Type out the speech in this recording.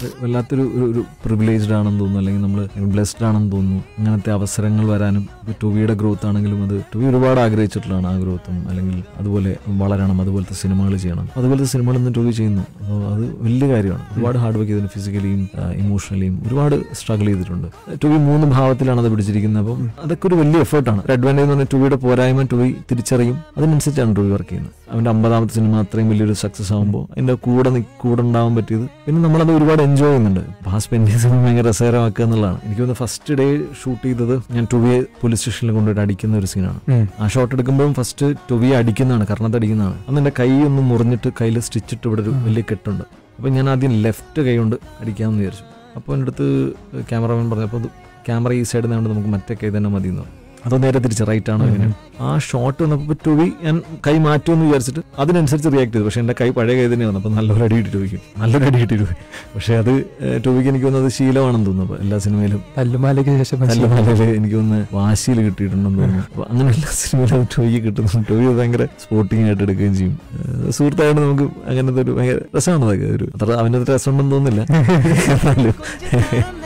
അത് വല്ലാത്തൊരു ഒരു- ഒരു പ്രിവിലേജ്ഡ് ആണെന്ന് തോന്നുന്നു അല്ലെങ്കിൽ നമ്മൾ ബ്ലെസ്ഡ് ആണെന്ന് തോന്നുന്നു അങ്ങനത്തെ അവസരങ്ങൾ വരാനും ഇപ്പോൾ ടുവിയുടെ ഗ്രോത്ത് ആണെങ്കിലും അത് ടുവി ഒരുപാട് ആഗ്രഹിച്ചിട്ടുള്ളതാണ് ആ ഗ്രോത്തും അല്ലെങ്കിൽ അതുപോലെ വളരണം അതുപോലത്തെ സിനിമകൾ ചെയ്യണം അതുപോലത്തെ സിനിമകൾ ഇന്ന് ടുവി ചെയ്യുന്നു അപ്പോൾ അത് വലിയ കാര്യമാണ് ഒരുപാട് ഹാർഡ് വർക്ക് ചെയ്തിട്ടുണ്ട് ഫിസിക്കലിയും ഇമോഷണലിയും ഒരുപാട് സ്ട്രഗിൾ ചെയ്തിട്ടുണ്ട് ടുവി മൂന്ന് ഭാവത്തിലാണ് അത് പിടിച്ചിരിക്കുന്നത് അപ്പം അതൊക്കെ ഒരു വലിയ എഫേർട്ടാണ് ഒരു അഡ്വാൻറ്റേജ് എന്ന് പറഞ്ഞാൽ ടുവിയുടെ പോരായ്മ ടുവി തിരിച്ചറിയും അതിനനുസരിച്ചാണ് ടുവി വർക്ക് ചെയ്യുന്നത് അവന്റെ അമ്പതാമത്തെ സിനിമ അത്രയും വലിയൊരു സക്സസ് ആകുമ്പോൾ അതിന്റെ കൂടെ നി- കൂടെ ഉണ്ടാവാൻ പറ്റിയത് പിന്നെ നമ്മളത് ഒരുപാട് എൻജോയ് ചെയ്യുന്നുണ്ട് പാസ് പെൻഡിങ് സിനിമ ഭയങ്കര രസകരമാക്കുക എന്നുള്ളതാണ് എനിക്ക് തോന്നുന്നു ഫസ്റ്റ് ഡേ ഷൂട്ട് ചെയ്തത് ഞാൻ ടുവിയെ പോലീസ് സ്റ്റേഷനിൽ കൊണ്ടുപോയിട്ട് അടിക്കുന്ന ഒരു സീനാണ് ഉം. ആ ഷോട്ട് എടുക്കുമ്പോഴും ഫസ്റ്റ് ടുവിയെ അടിക്കുന്നതാണ് കർണത്ത് അടിക്കുന്നതാണ് അന്ന് എൻ്റെ കൈ ഒന്ന് മുറിഞ്ഞിട്ട് കയ്യിൽ സ്റ്റിച്ചിട്ട് ഇവിടെ ഒരു വലിയ കെട്ടുണ്ട് അപ്പോൾ ഞാൻ ആദ്യം ലെഫ്റ്റ് കൈ കൊണ്ട് അടിക്കാമെന്ന് വിചാരിച്ചു അപ്പോൾ എൻ്റെ അടുത്ത് ക്യാമറമാൻ പറഞ്ഞപ്പോൾ അത് ക്യാമറ ഈ സൈഡിൽ നിന്നുകൊണ്ട് നമുക്ക് മറ്റേ കൈ തന്നെ മതി എന്ന് പറഞ്ഞു അതോ നേരെ തിരിച്ച് റൈറ്റ് ആണോ ഇങ്ങനെ ആ ഷോട്ട് വന്നപ്പോൾ ടുവി ഞാൻ കൈ മാറ്റുമെന്ന് വിചാരിച്ചിട്ട് അതിനനുസരിച്ച് റിയാക്ട് ചെയ്തു പക്ഷേ എൻ്റെ കൈ പഴയ കൈ തന്നെ വന്നു അപ്പോൾ നല്ലൊരു അടി കിട്ടി ടുവിക്കും നല്ലൊരു അടി കിട്ടി ടുവി പക്ഷേ അത് ഏഹ്, ടുവിക്ക് എനിക്ക് തോന്നുന്നത് ശീലമാണെന്ന് തോന്നുന്നു അപ്പോൾ എല്ലാ സിനിമയിലും തല്ലുമാലയ്ക്ക് ശേഷം നല്ല മനസ്സിലായി. നിലയിൽ എനിക്ക് ഒന്ന് വാശിയിൽ കിട്ടിയിട്ടുണ്ടെന്ന് തോന്നുന്നു അപ്പൊ അങ്ങനെ എല്ലാ സിനിമയിലും ടോയി കിട്ടുന്നു ടോയി ഭയങ്കര സ്പോർട്ടിങ് ആയിട്ട് എടുക്കുകയും ചെയ്യും ഏഹ് സുഹൃത്തായിട്ട് നമുക്ക് അങ്ങനത്തെ ഒരു ഭയങ്കര രസമാണ് അതൊക്കെ ഒരു അത്ര അവൻ്റെ രസമുണ്ടെന്ന് തോന്നുന്നില്ല എന്നാലും